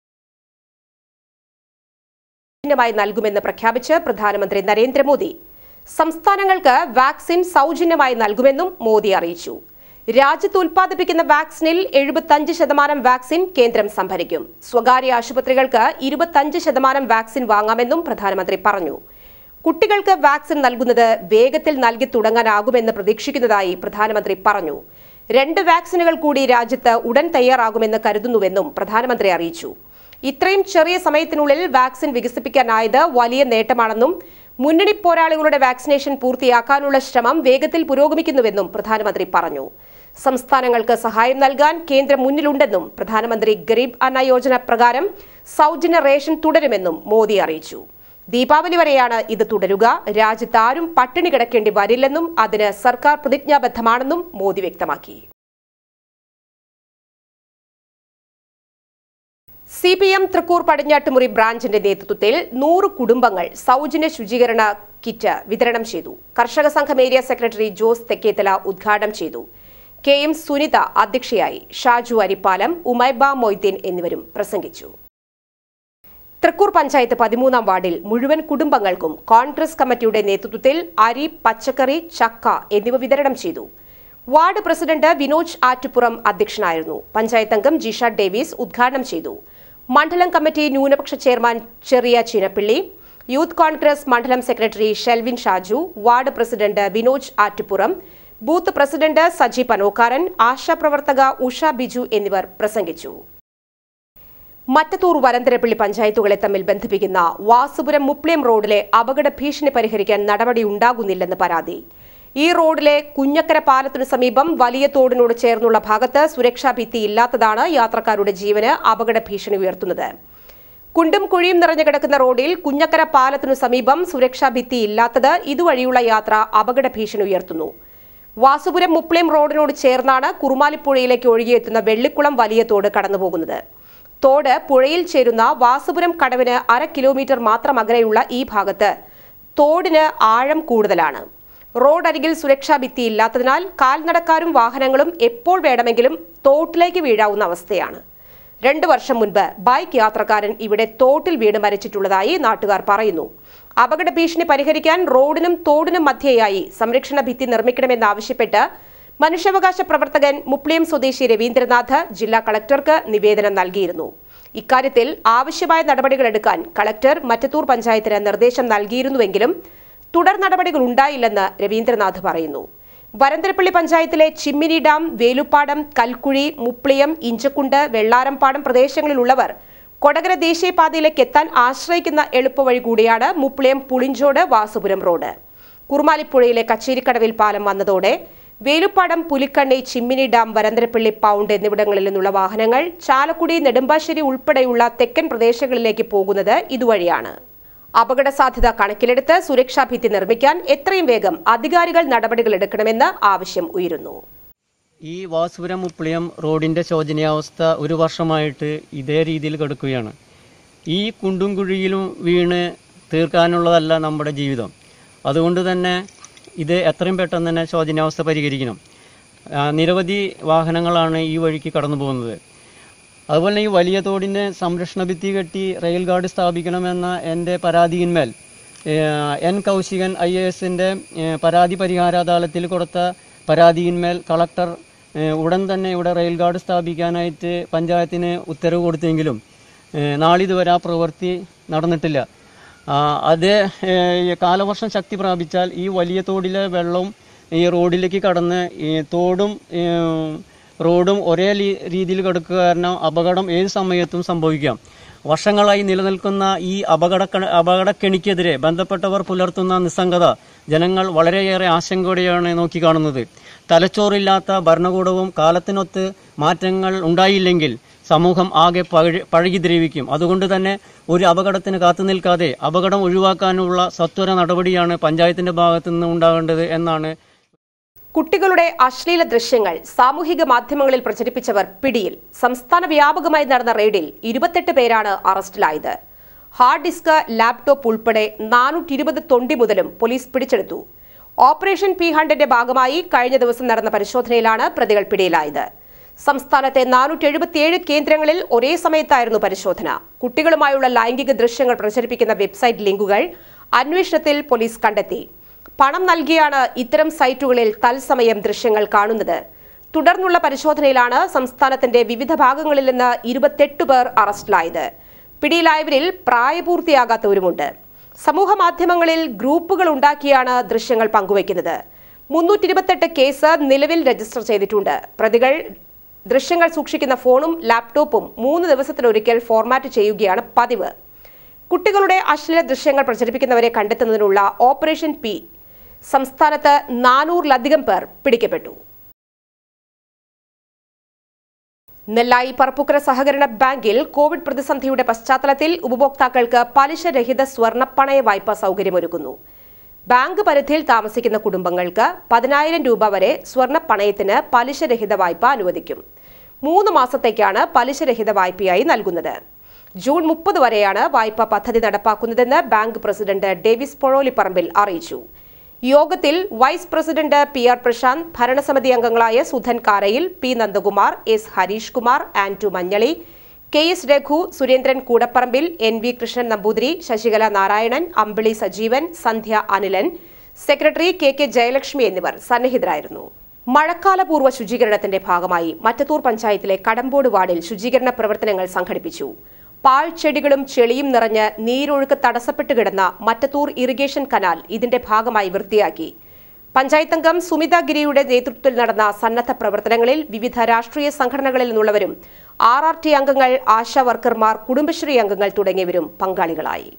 സൗജന്യമായി നൽകുമെന്ന് പ്രഖ്യാപിച്ച് പ്രധാനമന്ത്രി നരേന്ദ്രമോദി സംസ്ഥാനങ്ങൾക്ക് വാക്സിൻ സൗജന്യമായി നൽകുമെന്നും മോദി അറിയിച്ചു രാജ്യത്ത് ഉൽപ്പാദിപ്പിക്കുന്ന വാക്സിനിൽ എഴുപത്തഞ്ച് ശതമാനം വാക്സിൻ കേന്ദ്രം സംഭരിക്കും സ്വകാര്യ ആശുപത്രികൾക്ക് ഇരുപത്തഞ്ച് ശതമാനം വാക്സിൻ വാങ്ങാമെന്നും പ്രധാനമന്ത്രി പറഞ്ഞു കുട്ടികൾക്ക് വാക്സിൻ നൽകുന്നത് വേഗത്തിൽ നൽകി തുടങ്ങാനാകുമെന്ന് പ്രതീക്ഷിക്കുന്നതായി പ്രധാനമന്ത്രി പറഞ്ഞു രണ്ട് വാക്സിനുകൾ കൂടി രാജ്യത്ത് ഉടൻ തയ്യാറാകുമെന്ന് കരുതുന്നുവെന്നും പ്രധാനമന്ത്രി അറിയിച്ചു ഇത്രയും ചെറിയ സമയത്തിനുള്ളിൽ വാക്സിൻ വികസിപ്പിക്കാനായത് വലിയ നേട്ടമാണെന്നും മുന്നണി പോരാളികളുടെ വാക്സിനേഷൻ പൂർത്തിയാക്കാനുള്ള ശ്രമം വേഗത്തിൽ പുരോഗമിക്കുന്നുവെന്നും പ്രധാനമന്ത്രി പറഞ്ഞു സംസ്ഥാനങ്ങൾക്ക് സഹായം നൽകാൻ കേന്ദ്രം മുന്നിലുണ്ടെന്നും പ്രധാനമന്ത്രി ഗരീബ് അന്ന യോജന പ്രകാരം സൗജന്യ റേഷൻ തുടരുമെന്നും മോദി അറിയിച്ചു ദീപാവലി വരെയാണ് ഇത് തുടരുക രാജ്യത്ത് ആരും പട്ടിണി കിടക്കേണ്ടി വരില്ലെന്നും അതിന് സർക്കാർ പ്രതിജ്ഞാബദ്ധമാണെന്നും മോദി വ്യക്തമാക്കി C P M Thrikkur Padinjattumuri ബ്രാഞ്ചിന്റെ നേതൃത്വത്തിൽ നൂറ് കുടുംബങ്ങൾ സൗജന്യ ശുചീകരണ കിറ്റ് വിതരണം ചെയ്തു കർഷക സംഘം ഏരിയ സെക്രട്ടറി ജോസ് തെക്കേത്തല ഉദ്ഘാടനം ചെയ്തു കെ എം സുനിത അധ്യക്ഷയായി ഷാജു അരിപ്പാലം ഉമൈബ മൊയ്തീൻ എന്നിവരും പ്രസംഗിച്ചു തൃക്കൂർ പഞ്ചായത്ത് പതിമൂന്നാം വാർഡിൽ മുഴുവൻ കുടുംബങ്ങൾക്കും കോൺഗ്രസ് കമ്മിറ്റിയുടെ നേതൃത്വത്തിൽ അരി പച്ചക്കറി ചക്ക എന്നിവ വിതരണം ചെയ്തു വാർഡ് പ്രസിഡന്റ് വിനോജ് ആറ്റുപുറം അധ്യക്ഷനായിരുന്നു പഞ്ചായത്ത് അംഗം ജിഷ ഡേവിസ് ഉദ്ഘാടനം ചെയ്തു മണ്ഡലം കമ്മിറ്റി ന്യൂനപക്ഷ ചെയർമാൻ ചെറിയ ചിനപ്പിള്ളി യൂത്ത് കോൺഗ്രസ് മണ്ഡലം secretary Shelvin Shaju ward president Vinoj Attupuram booth president Saji Panokkaran ആശാപ്രവർത്തക ഉഷ ബിജു എന്നിവർ പ്രസംഗിച്ചു മറ്റത്തൂർ വരന്തരപ്പള്ളി പഞ്ചായത്തുകളെ തമ്മിൽ ബന്ധിപ്പിക്കുന്ന വാസുപുരം മുപ്ലിയം റോഡിലെ അപകട ഭീഷണി പരിഹരിക്കാൻ നടപടി ഉണ്ടാകുന്നില്ലെന്ന് പരാതി ഈ റോഡിലെ കുഞ്ഞക്കര പാലത്തിനു സമീപം വലിയ തോടിനോട് ചേർന്നുള്ള ഭാഗത്ത് സുരക്ഷാ ഭിത്തി ഇല്ലാത്തതാണ് യാത്രക്കാരുടെ ജീവന് അപകട ഭീഷണി ഉയർത്തുന്നത് കുണ്ടും കുഴിയും നിറഞ്ഞു കിടക്കുന്ന റോഡിൽ കുഞ്ഞക്കര പാലത്തിനു സമീപം സുരക്ഷാ ഭിത്തി ഇല്ലാത്തത് ഇതുവഴിയുള്ള യാത്ര അപകട ഭീഷണി ഉയർത്തുന്നു വാസുപുരം മുപ്ലിം റോഡിനോട് ചേർന്നാണ് കുറുമാലിപ്പുഴയിലേക്ക് ഒഴുകിയെത്തുന്ന വെള്ളിക്കുളം വലിയ തോട് കടന്നുപോകുന്നത് തോട് പുഴയിൽ ചേരുന്ന വാസുപുരം കടവിന് അര കിലോമീറ്റർ മാത്രം അകലെയുള്ള ഈ ഭാഗത്ത് തോടിന് ആഴം കൂടുതലാണ് റോഡരികിൽ സുരക്ഷാ ഭിത്തി ഇല്ലാത്തതിനാൽ കാൽനടക്കാരും വാഹനങ്ങളും എപ്പോൾ വേണമെങ്കിലും തോട്ടിലേക്ക് വീഴാവുന്ന അവസ്ഥയാണ് രണ്ടു വർഷം മുൻപ് ബൈക്ക് യാത്രക്കാരൻ ഇവിടെ തോട്ടിൽ വീണ് മരിച്ചിട്ടുള്ളതായി നാട്ടുകാർ പറയുന്നു അപകട ഭീഷണി പരിഹരിക്കാൻ റോഡിനും തോടിനും മധ്യയായി സംരക്ഷണ ഭിത്തി നിർമ്മിക്കണമെന്നാവശ്യപ്പെട്ട് മനുഷ്യാവകാശ പ്രവർത്തകൻ മുപ്ലിയം സ്വദേശി രവീന്ദ്രനാഥ് ജില്ലാ കളക്ടർക്ക് നിവേദനം നൽകിയിരുന്നു ഇക്കാര്യത്തിൽ ആവശ്യമായ നടപടികളെടുക്കാൻ കളക്ടർ മറ്റത്തൂർ പഞ്ചായത്തിന് നിർദ്ദേശം നൽകിയിരുന്നുവെങ്കിലും തുടർ നടപടികൾ ഉണ്ടായില്ലെന്ന് രവീന്ദ്രനാഥ് പറയുന്നു വരന്തരപ്പള്ളി പഞ്ചായത്തിലെ ചിമ്മിനി ഡാം വേലുപ്പാടം കൽക്കുഴി മുപ്ലിയം ഇഞ്ചക്കുണ്ട് വെള്ളാരംപാടം പ്രദേശങ്ങളിലുള്ളവർ കൊടകര ദേശീയപാതയിലേക്ക് എത്താൻ ആശ്രയിക്കുന്ന എളുപ്പവഴി കൂടിയാണ് മുപ്ലിയം പുളിഞ്ചോട് വാസുപുരം റോഡ് കുറുമാലിപ്പുഴയിലെ കച്ചേരിക്കടവിൽ പാലം വന്നതോടെ വേലുപ്പാടം പുലിക്കണ്ണി ചിമ്മിനി ഡാം വരന്തരപ്പള്ളി പൗണ്ട് എന്നിവിടങ്ങളിൽ നിന്നുള്ള വാഹനങ്ങൾ ചാലക്കുടി നെടുമ്പാശ്ശേരി ഉൾപ്പെടെയുള്ള തെക്കൻ പ്രദേശങ്ങളിലേക്ക് പോകുന്നത് ഇതുവഴിയാണ് അപകട സാധ്യത കണക്കിലെടുത്ത് സുരക്ഷാ ഭിത്തി നിർമ്മിക്കാൻ എത്രയും വേഗം അധികാരികൾ നടപടികൾ എടുക്കണമെന്ന് ആവശ്യം ഉയരുന്നു ഈ വാസുപുരം മുപ്ലിയം റോഡിൻ്റെ ശോചനീയാവസ്ഥ ഒരു വർഷമായിട്ട് ഇതേ രീതിയിൽ കിടക്കുകയാണ് ഈ കുണ്ടും കുഴിയിലും വീണ് തീർക്കാനുള്ളതല്ല നമ്മുടെ ജീവിതം അതുകൊണ്ട് തന്നെ ഇത് എത്രയും പെട്ടെന്ന് തന്നെ ശോചനീയാവസ്ഥ പരിഹരിക്കണം ആ, നിരവധി വാഹനങ്ങളാണ് ഈ വഴിക്ക് കടന്നു പോകുന്നത് അതുപോലെ തന്നെ ഈ വലിയ തോടിന് സംരക്ഷണ ഭിത്തി കെട്ടി റെയിൽ ഗാർഡ് സ്ഥാപിക്കണമെന്ന എൻ്റെ പരാതിയിന്മേൽ ഏഹ്, എൻ കൗശികൻ ഐ എ എസിൻ്റെ പരാതി പരിഹാര അദാലത്തിൽ കൊടുത്ത പരാതിയിന്മേൽ കളക്ടർ ഏഹ്, ഉടൻ തന്നെ ഇവിടെ റെയിൽ ഗാർഡ് സ്ഥാപിക്കാനായിട്ട് പഞ്ചായത്തിന് ഉത്തരവ് കൊടുത്തെങ്കിലും ഏഹ്, നാളിതുവരെ ആ പ്രവൃത്തി നടന്നിട്ടില്ല ആ, അത് ഏഹ്, ഈ കാലവർഷം ശക്തി പ്രാപിച്ചാൽ ഈ വലിയ തോടിലെ വെള്ളവും ഈ റോഡിലേക്ക് കടന്ന് ഈ തോടും ഏഹ്, റോഡും ഒരേ ലീ- രീതിയിൽ കിടക്കുക കാരണം അപകടം ഏത് സമയത്തും സംഭവിക്കാം വർഷങ്ങളായി നിലനിൽക്കുന്ന ഈ അപകട അപകടക്കെണിക്കെതിരെ ബന്ധപ്പെട്ടവർ പുലർത്തുന്ന നിസ്സംഗത ജനങ്ങൾ വളരെയേറെ ആശങ്കയോടെയാണ് നോക്കിക്കാണുന്നത് തലച്ചോറില്ലാത്ത ഭരണകൂടവും കാലത്തിനൊത്ത് മാറ്റങ്ങൾ ഉണ്ടായില്ലെങ്കിൽ സമൂഹം ആകെ പഴ- പഴകി ദ്രവിക്കും അതുകൊണ്ട് തന്നെ ഒരു അപകടത്തിന് കാത്തു നിൽക്കാതെ അപകടം ഒഴിവാക്കാനുള്ള സത്വര നടപടിയാണ് പഞ്ചായത്തിന്റെ ഭാഗത്തു നിന്ന് ഉണ്ടാകേണ്ടത് എന്നാണ് കുട്ടികളുടെ അശ്ലീല ദൃശ്യങ്ങൾ സാമൂഹിക മാധ്യമങ്ങളിൽ പ്രചരിപ്പിച്ചവർ പിടിയിൽ സംസ്ഥാന വ്യാപകമായി നടന്ന റെയ്ഡിൽ ഇരുപത്തെട്ട് പേരാണ് അറസ്റ്റിലായത് ഹാർഡ് ഡിസ്ക് ലാപ്ടോപ്പ് ഉൾപ്പെടെ നാനൂറ്റി ഇരുപത് തൊണ്ടി മുതലും പോലീസ് പിടിച്ചെടുത്തു ഓപ്പറേഷൻ പി ഹണ്ടിന്റെ ഭാഗമായി കഴിഞ്ഞ ദിവസം നടന്ന പരിശോധനയിലാണ് പ്രതികൾ പിടിയിലായത് സംസ്ഥാനത്തെ നാനൂറ്റി എഴുപത്തിയേഴ് കേന്ദ്രങ്ങളിൽ ഒരേ സമയത്തായിരുന്നു പരിശോധന കുട്ടികളുമായുള്ള ലൈംഗിക ദൃശ്യങ്ങൾ പ്രചരിപ്പിക്കുന്ന വെബ്സൈറ്റ് ലിങ്കുകൾ അന്വേഷണത്തിൽ പോലീസ് കണ്ടെത്തി പണം നൽകിയാണ് ഇത്തരം സൈറ്റുകളിൽ തത്സമയം ദൃശ്യങ്ങൾ കാണുന്നത് തുടർന്നുള്ള പരിശോധനയിലാണ് സംസ്ഥാനത്തിന്റെ വിവിധ ഭാഗങ്ങളിൽ നിന്ന് ഇരുപത്തെട്ട് പേർ അറസ്റ്റിലായത് പിടിയിലായവരിൽ പ്രായപൂർത്തിയാകാത്തവരുമുണ്ട് സമൂഹ മാധ്യമങ്ങളിൽ ഗ്രൂപ്പുകൾ ഉണ്ടാക്കിയാണ് ദൃശ്യങ്ങൾ പങ്കുവയ്ക്കുന്നത് മുന്നൂറ്റി ഇരുപത്തെട്ട് കേസ് നിലവിൽ രജിസ്റ്റർ ചെയ്തിട്ടുണ്ട് പ്രതികൾ ദൃശ്യങ്ങൾ സൂക്ഷിക്കുന്ന ഫോണും ലാപ്ടോപ്പും മൂന്ന് ദിവസത്തിലൊരിക്കൽ ഫോർമാറ്റ് ചെയ്യുകയാണ് പതിവ് കുട്ടികളുടെ അശ്ലീല ദൃശ്യങ്ങൾ പ്രചരിപ്പിക്കുന്നവരെ കണ്ടെത്തുന്നതിനുള്ള ഓപ്പറേഷൻ പി സംസ്ഥാനത്ത് നാനൂറിലധികം പേർ പിടിക്കപ്പെട്ടു നെല്ലായി പറപ്പുക്കര സഹകരണ ബാങ്കിൽ കോവിഡ് പ്രതിസന്ധിയുടെ പശ്ചാത്തലത്തിൽ ഉപഭോക്താക്കൾക്ക് പലിശരഹിത സ്വർണ്ണപ്പണയ വായ്പാ സൗകര്യമൊരുക്കുന്നു ബാങ്ക് പരിധിയിൽ താമസിക്കുന്ന കുടുംബങ്ങൾക്ക് പതിനായിരം രൂപ വരെ സ്വർണ്ണപ്പണയത്തിന് പലിശരഹിത വായ്പ അനുവദിക്കും മൂന്ന് മാസത്തേക്കാണ് പലിശരഹിത വായ്പയായി നൽകുന്നത് ജൂൺ മുപ്പത് വരെയാണ് വായ്പാ പദ്ധതി നടപ്പാക്കുന്നതെന്ന് ബാങ്ക് പ്രസിഡന്റ് ഡേവിസ് പൊഴോലിപ്പറമ്പിൽ അറിയിച്ചു യോഗത്തിൽ vice president P R Prasanth ഭരണസമിതി അംഗങ്ങളായ Sudhan Karayil P Nandakumar S Harish Kumar Antu Manjali K S Raghu Surendran Koodaparambil N V Krishnan Namboothiri Sasikala Narayanan Ambili Sajeevan Sandhya Anilan secretary K K Jayalakshmi എന്നിവർ സന്നിഹിതരായിരുന്നു മഴക്കാലപൂർവ്വ ശുചീകരണത്തിന്റെ ഭാഗമായി മറ്റത്തൂർ പഞ്ചായത്തിലെ കടമ്പോട് വാർഡിൽ ശുചീകരണ പ്രവർത്തനങ്ങൾ സംഘടിപ്പിച്ചു പാഴ്ചെടികളും ചെളിയും നിറഞ്ഞ് നീരൊഴുക്ക് തടസ്സപ്പെട്ടു കിടന്ന മറ്റത്തൂർ ഇറിഗേഷൻ കനാൽ ഇതിന്റെ ഭാഗമായി വൃത്തിയാക്കി പഞ്ചായത്ത് അംഗം സുമിത ഗിരിയുടെ നേതൃത്വത്തിൽ നടന്ന സന്നദ്ധ പ്രവർത്തനങ്ങളിൽ വിവിധ രാഷ്ട്രീയ സംഘടനകളിൽ നിന്നുള്ളവരും ആർ ആർ ടി അംഗങ്ങൾ ആശാ വർക്കർമാർ കുടുംബശ്രീ അംഗങ്ങൾ തുടങ്ങിയവരും പങ്കാളികളായി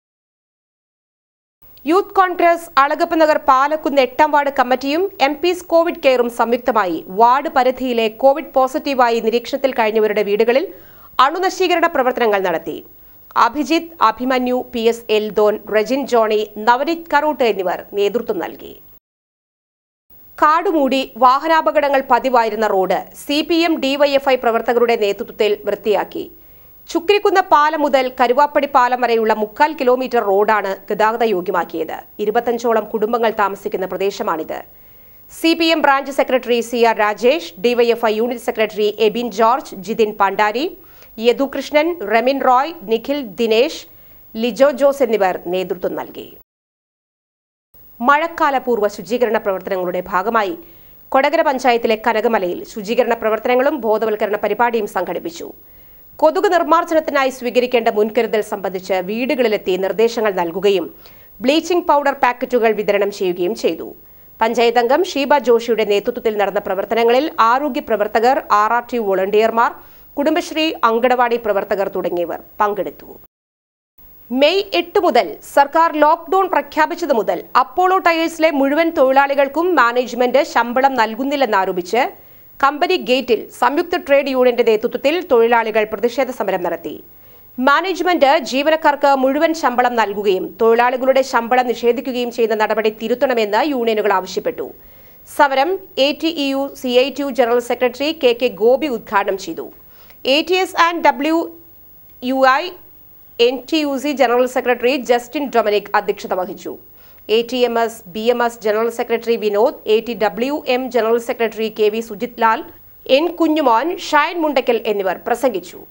യൂത്ത് കോൺഗ്രസ് അളഗപ്പ നഗർ പാലക്കുന്ന് എട്ടാം വാർഡ് കമ്മിറ്റിയും എം പീസ് കോവിഡ് കെയറും സംയുക്തമായി വാർഡ് പരിധിയിലെ കോവിഡ് പോസിറ്റീവായി നിരീക്ഷണത്തിൽ കഴിഞ്ഞവരുടെ വീടുകളിൽ അണുനശീകരണ പ്രവർത്തനങ്ങൾ നടത്തി Abhijith Abhimanyu P S Eldon Rejin Johnny Navaneeth Karoot എന്നിവർ നേതൃത്വം നൽകി കാടുമൂടി വാഹനാപകടങ്ങൾ പതിവായിരുന്ന road C P M DYFI പ്രവർത്തകരുടെ നേതൃത്വത്തിൽ വൃത്തിയാക്കി ചുക്രിക്കുന്ന പാലം മുതൽ കരുവാപ്പടി പാലം വരെയുള്ള മുക്കാൽ കിലോമീറ്റർ റോഡാണ് ഗതാഗത യോഗ്യമാക്കിയത് ഇരുപത്തഞ്ചോളം കുടുംബങ്ങൾ താമസിക്കുന്ന പ്രദേശമാണിത് C P M branch secretary C R Rajesh DYFI unit secretary Ebin George Jithin Pandari Yadukrishnan Remin Roy Nikhil Dinesh Lijo Jose എന്നിവർ നേതൃത്വം നൽകി മഴക്കാലപൂർവ്വ ശുചീകരണ പ്രവർത്തനങ്ങളുടെ ഭാഗമായി കൊടകര പഞ്ചായത്തിലെ കനകമലയിൽ ശുചീകരണ പ്രവർത്തനങ്ങളും ബോധവൽക്കരണ പരിപാടിയും സംഘടിപ്പിച്ചു കൊതുക് നിർമ്മാർജ്ജനത്തിനായി സ്വീകരിക്കേണ്ട മുൻകരുതൽ സംബന്ധിച്ച് വീടുകളിലെത്തി നിർദ്ദേശങ്ങൾ നൽകുകയും ബ്ലീച്ചിംഗ് പൗഡർ പാക്കറ്റുകൾ വിതരണം ചെയ്യുകയും ചെയ്തു പഞ്ചായത്ത് അംഗം ഷീബ ജോഷിയുടെ നേതൃത്വത്തിൽ നടന്ന പ്രവർത്തനങ്ങളിൽ ആരോഗ്യ പ്രവർത്തകർ ആർ ആർ ടി വോളണ്ടിയർമാർ കുടുംബശ്രീ അങ്കണവാടി പ്രവർത്തകർ തുടങ്ങിയവർ പങ്കെടുത്തു മെയ് എട്ട് മുതൽ സർക്കാർ ലോക്ക്ഡൌൺ പ്രഖ്യാപിച്ചത് മുതൽ അപ്പോളോ ടയേഴ്സിലെ മുഴുവൻ തൊഴിലാളികൾക്കും മാനേജ്മെന്റ് ശമ്പളം നൽകുന്നില്ലെന്നാരോപിച്ച് കമ്പനി ഗേറ്റിൽ സംയുക്ത ട്രേഡ് യൂണിയന്റെ നേതൃത്വത്തിൽ തൊഴിലാളികൾ പ്രതിഷേധ സമരം നടത്തി മാനേജ്മെന്റ് ജീവനക്കാർക്ക് മുഴുവൻ ശമ്പളം നൽകുകയും തൊഴിലാളികളുടെ ശമ്പളം നിഷേധിക്കുകയും ചെയ്യുന്ന നടപടി തിരുത്തണമെന്ന് യൂണിയനുകൾ ആവശ്യപ്പെട്ടു സമരം A T E U C I T U general secretary K K Gopi ഉദ്ഘാടനം ചെയ്തു A T S and W U I N T U C general secretary Justin Dominic അധ്യക്ഷത വഹിച്ചു A T M S B M S general secretary Vinod A T W M general secretary K V Sujith Lal N Kunjumon Shine Mundakkal എന്നിവർ പ്രസംഗിച്ചു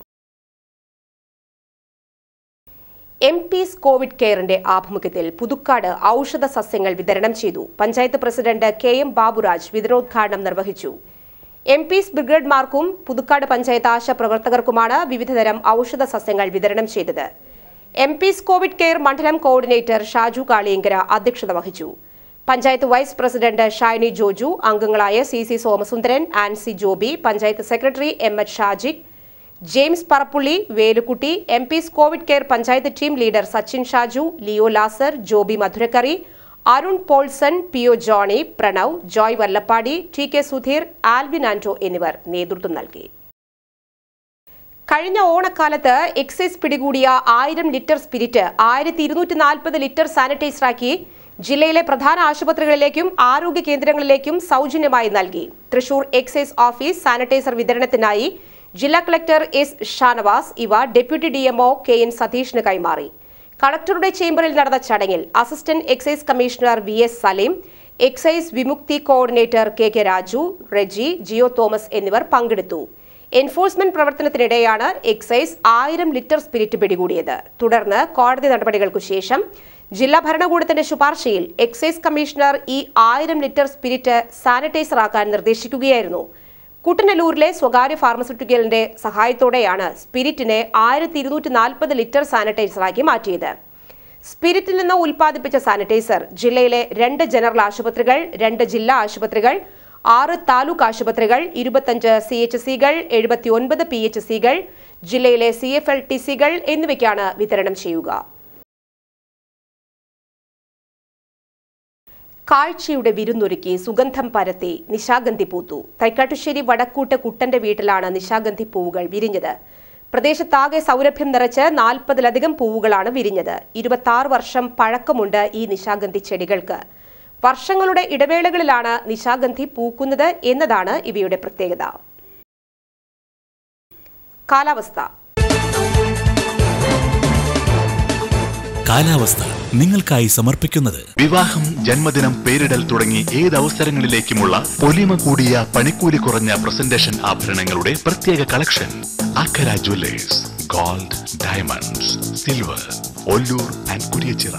M peace Covid കെയറിന്റെ ആഭിമുഖ്യത്തിൽ പുതുക്കാട് ഔഷധ സസ്യങ്ങൾ വിതരണം ചെയ്തു panchayat president K M Baburaj വിതരണോദ്ഘാടനം നിർവഹിച്ചു എം പീസ് ബ്രിഗേഡ്മാർക്കും പുതുക്കാട് പഞ്ചായത്ത് ആശ പ്രവർത്തകർക്കുമാണ് വിവിധതരം ഔഷധ സസ്യങ്ങൾ വിതരണം ചെയ്തത് എം പീസ് കോവിഡ് കെയർ മണ്ഡലം കോർഡിനേറ്റർ ഷാജു കാളിയങ്കര അധ്യക്ഷത വഹിച്ചു panchayat vice president Shiny Joju അംഗങ്ങളായ C C Somasundaran Ancy Joby panchayat secretary M H Shajik James Parappully Velukutty M peace Covid care panchayat team leader Sachin Shaju Leo Lazar Joby Madhurakkari Arun Paulson P O Johnny Pranav Joy Vallappadi T K Sudheer Alvin Anto എന്നിവർ നേതൃത്വം നൽകി കഴിഞ്ഞ ഓണക്കാലത്ത് എക്സൈസ് പിടികൂടിയ ആയിരം ലിറ്റർ സ്പിരിറ്റ് ആയിരത്തി ഇരുന്നൂറ്റി നാൽപ്പത് ലിറ്റർ സാനിറ്റൈസറാക്കി ജില്ലയിലെ പ്രധാന ആശുപത്രികളിലേക്കും ആരോഗ്യ കേന്ദ്രങ്ങളിലേക്കും സൗജന്യമായി നൽകി തൃശൂർ എക്സൈസ് ഓഫീസ് സാനിറ്റൈസർ വിതരണത്തിനായി ജില്ലാ കളക്ടർ എസ് ഷാനവാസ് ഇവ ഡെപ്യൂട്ടി ഡിഎംഒ കെ എൻ സതീഷിന് കൈമാറി കളക്ടറുടെ ചേംബറിൽ നടന്ന ചടങ്ങിൽ assistant excise commissioner V S Saleem excise Vimukthi coordinator K K Raju Reji Geo Thomas എന്നിവർ പങ്കെടുത്തു എൻഫോഴ്സ്മെന്റ് പ്രവർത്തനത്തിനിടെയാണ് എക്സൈസ് ആയിരം ലിറ്റർ സ്പിരിറ്റ് പിടികൂടിയത് തുടർന്ന് കോടതി നടപടികൾക്കു ശേഷം ജില്ലാ ഭരണകൂടത്തിന്റെ ശുപാർശയിൽ എക്സൈസ് കമ്മീഷണർ ഈ ആയിരം ലിറ്റർ സ്പിരിറ്റ് സാനിറ്റൈസർ ആക്കാൻ നിർദ്ദേശിക്കുകയായിരുന്നു കുട്ടനല്ലൂരിലെ സ്വകാര്യ ഫാർമസ്യൂട്ടിക്കലിന്റെ സഹായത്തോടെയാണ് സ്പിരിറ്റിനെ ആയിരത്തി ഇരുന്നൂറ്റി നാൽപ്പത് ലിറ്റർ സാനിറ്റൈസറാക്കി മാറ്റിയത് സ്പിരിറ്റിൽ നിന്ന് ഉൽപ്പാദിപ്പിച്ച സാനിറ്റൈസർ ജില്ലയിലെ രണ്ട് ജനറൽ ആശുപത്രികൾ രണ്ട് ജില്ലാ ആശുപത്രികൾ ആറ് താലൂക്ക് ആശുപത്രികൾ ഇരുപത്തഞ്ച് സി എച്ച് സികൾ എഴുപത്തിയൊൻപത് പി എച്ച് സികൾ ജില്ലയിലെ സി എഫ് എൽ ടി സികൾ എന്നിവയ്ക്കാണ് വിതരണം ചെയ്യുക കാഴ്ചയുടെ വിരുന്നൊരുക്കി സുഗന്ധം പരത്തി നിശാഗന്ധി പൂത്തു തൈക്കാട്ടുശ്ശേരി വടക്കൂട്ട് കുട്ടന്റെ വീട്ടിലാണ് നിശാഗന്ധി പൂവുകൾ വിരിഞ്ഞത് പ്രദേശത്താകെ സൗരഭ്യം നിറച്ച് നാൽപ്പതിലധികം പൂവുകളാണ് വിരിഞ്ഞത് ഇരുപത്തി വർഷം പഴക്കമുണ്ട് ഈ നിശാഗന്ധി ചെടികൾക്ക് വർഷങ്ങളുടെ ഇടവേളകളിലാണ് നിശാഗന്ധി പൂക്കുന്നത് എന്നതാണ് ഇവയുടെ പ്രത്യേകത കാലാവസ്ഥ കാലാവസ്ഥ നിങ്ങൾക്കായി സമർപ്പിക്കുന്നത് വിവാഹം ജന്മദിനം പേരിടൽ തുടങ്ങി ഏത് അവസരങ്ങളിലേക്കുമുള്ള പൊലിമ കൂടിയ പണിക്കൂലി കുറഞ്ഞ പ്രസന്റേഷൻ ആഭരണങ്ങളുടെ പ്രത്യേക collection Akkara jewellers gold diamonds silver Ollur and Kuriachira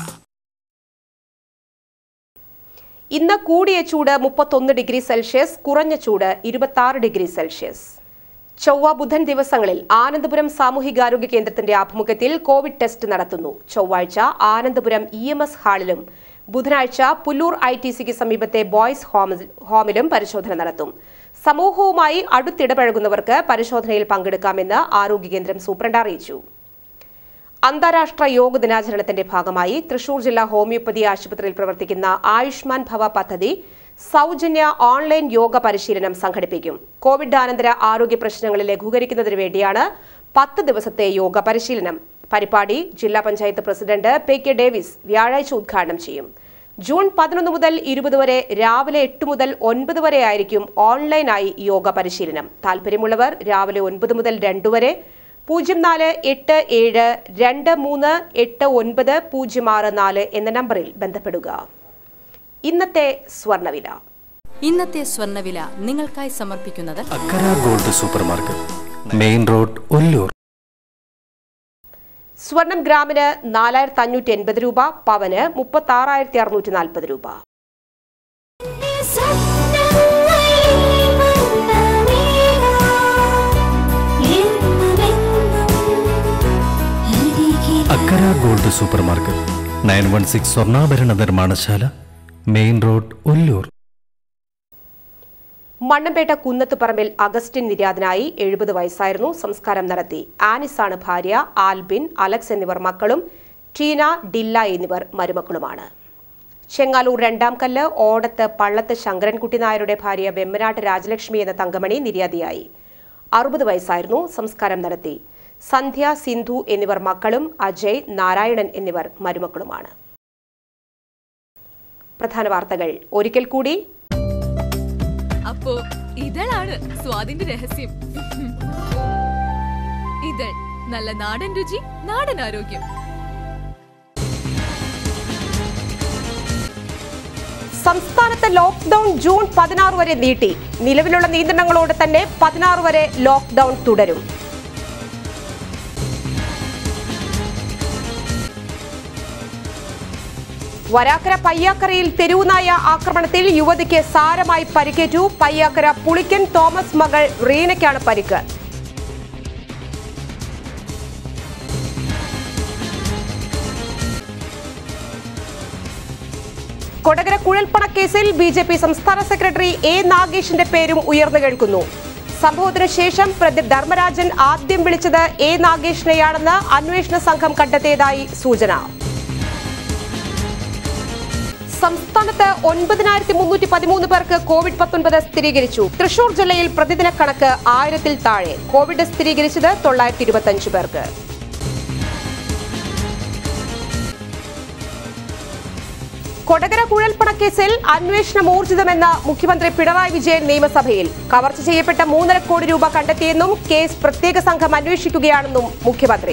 ഇന്ന് കൂടിയ ചൂട് മുപ്പത്തൊന്ന് ഡിഗ്രി സെൽഷ്യസ് കുറഞ്ഞ ചൂട് ഇരുപത്തി ഡിഗ്രി സെൽഷ്യസ് ചൊവ്വ ബുധൻ ദിവസങ്ങളിൽ ആനന്ദപുരം സാമൂഹികാരോഗ്യ കേന്ദ്രത്തിന്റെ ആഭിമുഖ്യത്തിൽ കോവിഡ് ടെസ്റ്റ് നടത്തുന്നു ചൊവ്വാഴ്ച ആനന്ദപുരം ഇ എം എസ് ഹാളിലും ബുധനാഴ്ച പുല്ലൂർ ഐ ടി സിക്ക് സമീപത്തെ ബോയ്സ് ഹോമിൽ- ഹോമിലും പരിശോധന നടത്തും സമൂഹവുമായി അടുത്തിടപഴകുന്നവർക്ക് പരിശോധനയിൽ പങ്കെടുക്കാമെന്ന് ആരോഗ്യ കേന്ദ്രം സൂപ്രണ്ട് അറിയിച്ചു അന്താരാഷ്ട്ര യോഗ ദിനാചരണത്തിന്റെ ഭാഗമായി തൃശൂർ ജില്ലാ ഹോമിയോപ്പതി ആശുപത്രിയിൽ പ്രവർത്തിക്കുന്ന ആയുഷ്മാൻ ഭവ പദ്ധതി സൗജന്യ ഓൺലൈൻ യോഗ പരിശീലനം സംഘടിപ്പിക്കും കോവിഡാനന്തര ആരോഗ്യ പ്രശ്നങ്ങൾ ലഘൂകരിക്കുന്നതിന് വേണ്ടിയാണ് പത്ത് ദിവസത്തെ യോഗ പരിശീലനം പരിപാടി ജില്ലാ panchayat president P K Davis വ്യാഴാഴ്ച ഉദ്ഘാടനം ചെയ്യും ജൂൺ പതിനൊന്ന് മുതൽ ഇരുപത് വരെ രാവിലെ എട്ട് മുതൽ ഒൻപത് വരെ ആയിരിക്കും ഓൺലൈനായി യോഗ പരിശീലനം താല്പര്യമുള്ളവർ രാവിലെ ഒൻപത് മുതൽ രണ്ട് വരെ പൂജ്യം നാല് എട്ട് ഏഴ് രണ്ട് മൂന്ന് എട്ട് ഒൻപത് പൂജ്യം ആറ് നാല് എന്ന നമ്പറിൽ ബന്ധപ്പെടുക ഇന്നത്തെ സ്വർണ്ണവില ഇന്നത്തെ സ്വർണ്ണവില നിങ്ങൾക്കായി സമർപ്പിക്കുന്നത് Akkara gold super market main road Ollur സ്വർണം ഗ്രാമിന് നാലായിരത്തി അഞ്ഞൂറ്റി എൺപത് രൂപ പവന് മുപ്പത്തി ആറായിരത്തി അറുന്നൂറ്റി നാൽപ്പത് രൂപ Akkara gold super market nine one six സ്വർണ്ണാഭരണ നിർമ്മാണശാല main road Ollur Mannampetta Kunnathuparambil Augustine നിര്യാതനായി എഴുപത് വയസ്സായിരുന്നു സംസ്കാരം നടത്തി ആനിസാണ് ഭാര്യ ആൽബിൻ അലക്സ് എന്നിവർ മക്കളും ടീന ഡില്ല എന്നിവർ മരുമക്കളുമാണ് ചെങ്ങാലൂർ രണ്ടാം കല്ല് ഓടത്ത് പള്ളത്ത് ശങ്കരൻകുട്ടി നായരുടെ ഭാര്യ വെമ്മനാട്ട് രാജലക്ഷ്മി എന്ന തങ്കമണി നിര്യാതയായി അറുപത് വയസ്സായിരുന്നു സംസ്കാരം നടത്തി സന്ധ്യ സിന്ധു എന്നിവർ മക്കളും അജയ് നാരായണൻ എന്നിവർ മരുമക്കളുമാണ് പ്രധാന വാർത്തകൾ ഒരിക്കൽ കൂടി അപ്പോ ഇതളാണ് സ്വാദിന്റെ രഹസ്യം ഇതൾ നല്ല നാടൻ രുചി നാടൻ ആരോഗ്യം സംസ്ഥാനത്ത് ലോക്ക്ഡൌൺ ജൂൺ പതിനാറ് വരെ നീട്ടി നിലവിലുള്ള നിയന്ത്രണങ്ങളോടെ തന്നെ പതിനാറ് വരെ ലോക്ക്ഡൌൺ തുടരും വരാക്കര പയ്യാക്കരയിൽ തെരുവുനായ ആക്രമണത്തിൽ യുവതിക്ക് സാരമായി പരിക്കേറ്റു പയ്യാക്കര പുളിക്കൻ തോമസ് മകൾ റീനയ്ക്കാണ് പരിക്ക് കൊടകര കുഴൽപ്പണക്കേസിൽ ബി ജെ പി സംസ്ഥാന സെക്രട്ടറി എ നാഗേഷിന്റെ പേരും ഉയർന്നു കേൾക്കുന്നു സംഭവത്തിനു ശേഷം പ്രതി ധർമ്മരാജൻ ആദ്യം വിളിച്ചത് എ നാഗേഷിനെയാണെന്ന് അന്വേഷണ സംഘം കണ്ടെത്തിയതായി സൂചന സംസ്ഥാനത്ത് ഒൻപതിനായിരത്തി മുന്നൂറ്റി പതിമൂന്ന് പേർക്ക് കോവിഡ് പത്തൊൻപത് സ്ഥിരീകരിച്ചു തൃശൂർ ജില്ലയിൽ പ്രതിദിന കണക്ക് ആയിരത്തിൽ താഴെ കോവിഡ് സ്ഥിരീകരിച്ചത് തൊള്ളായിരത്തി ഇരുപത്തഞ്ച് പേർക്ക് കൊടകര കുഴൽപ്പണക്കേസിൽ അന്വേഷണം ഊർജിതമെന്ന് മുഖ്യമന്ത്രി പിണറായി വിജയൻ നിയമസഭയിൽ കവർച്ച ചെയ്യപ്പെട്ട മൂന്നര കോടി രൂപ കണ്ടെത്തിയെന്നും കേസ് പ്രത്യേക സംഘം അന്വേഷിക്കുകയാണെന്നും മുഖ്യമന്ത്രി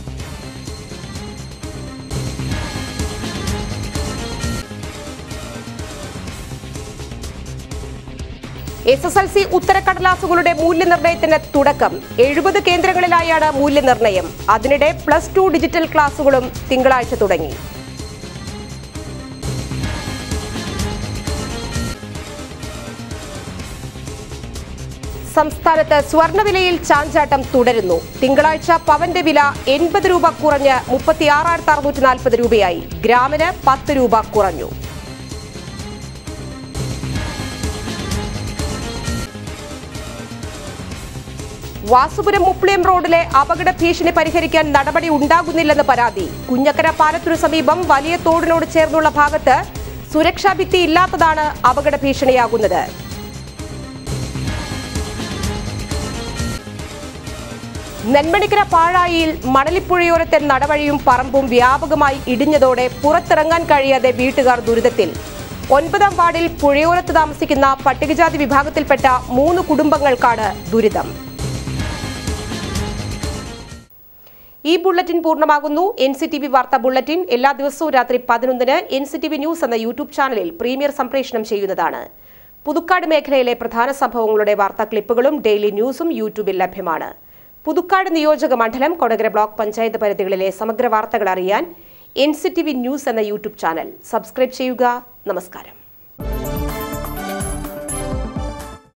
എസ് എസ് എൽ സി ഉത്തരക്കടലാസുകളുടെ മൂല്യനിർണ്ണയത്തിന് തുടക്കം എഴുപത് കേന്ദ്രങ്ങളിലായാണ് മൂല്യനിർണ്ണയം അതിനിടെ പ്ലസ് ടു ഡിജിറ്റൽ ക്ലാസുകളും തിങ്കളാഴ്ച തുടങ്ങി സംസ്ഥാനത്ത് സ്വർണ്ണവിലയിൽ ചാഞ്ചാട്ടം തുടരുന്നു തിങ്കളാഴ്ച പവന്റെ വില എൺപത് രൂപ കുറഞ്ഞ് മുപ്പത്തിയാറായിരത്തി അറുന്നൂറ്റി നാൽപ്പത് രൂപയായി ഗ്രാമിന് പത്ത് രൂപ കുറഞ്ഞു വാസുപുരം മുപ്ലിയം റോഡിലെ അപകട ഭീഷണി പരിഹരിക്കാൻ നടപടി ഉണ്ടാകുന്നില്ലെന്ന് പരാതി കുഞ്ഞക്കര പാലത്തിനു സമീപം വലിയ തോടിനോട് ചേർന്നുള്ള ഭാഗത്ത് സുരക്ഷാ ഭിത്തി ഇല്ലാത്തതാണ് അപകട ഭീഷണിയാകുന്നത് നെന്മണിക്കര പാഴായിയിൽ മണലിപ്പുഴയോരത്തെ നടവഴിയും പറമ്പും വ്യാപകമായി ഇടിഞ്ഞതോടെ പുറത്തിറങ്ങാൻ കഴിയാതെ വീട്ടുകാർ ദുരിതത്തിൽ ഒൻപതാം വാർഡിൽ പുഴയോരത്ത് താമസിക്കുന്ന പട്ടികജാതി വിഭാഗത്തിൽപ്പെട്ട മൂന്ന് കുടുംബങ്ങൾക്കാണ് ദുരിതം ഈ ബുള്ളറ്റിൻ പൂർണ്ണമാകുന്നു എൻ സി ടി വി വാർത്താ ബുള്ളറ്റിൻ എല്ലാ ദിവസവും രാത്രി പതിനൊന്നിന് N C T V news എന്ന യൂട്യൂബ് ചാനലിൽ പ്രീമിയർ സംപ്രേഷണം ചെയ്യുന്നതാണ് പുതുക്കാട് മേഖലയിലെ പ്രധാന സംഭവങ്ങളുടെ വാർത്താ ക്ലിപ്പുകളും ഡെയിലി ന്യൂസും യൂട്യൂബിൽ ലഭ്യമാണ് പുതുക്കാട് നിയോജക മണ്ഡലം കൊടകര ബ്ലോക്ക് പഞ്ചായത്ത് പരിധികളിലെ സമഗ്ര വാർത്തകൾ അറിയാൻ N C T V news എന്ന യൂട്യൂബ് ചാനൽ സബ്സ്ക്രൈബ് ചെയ്യുക നമസ്കാരം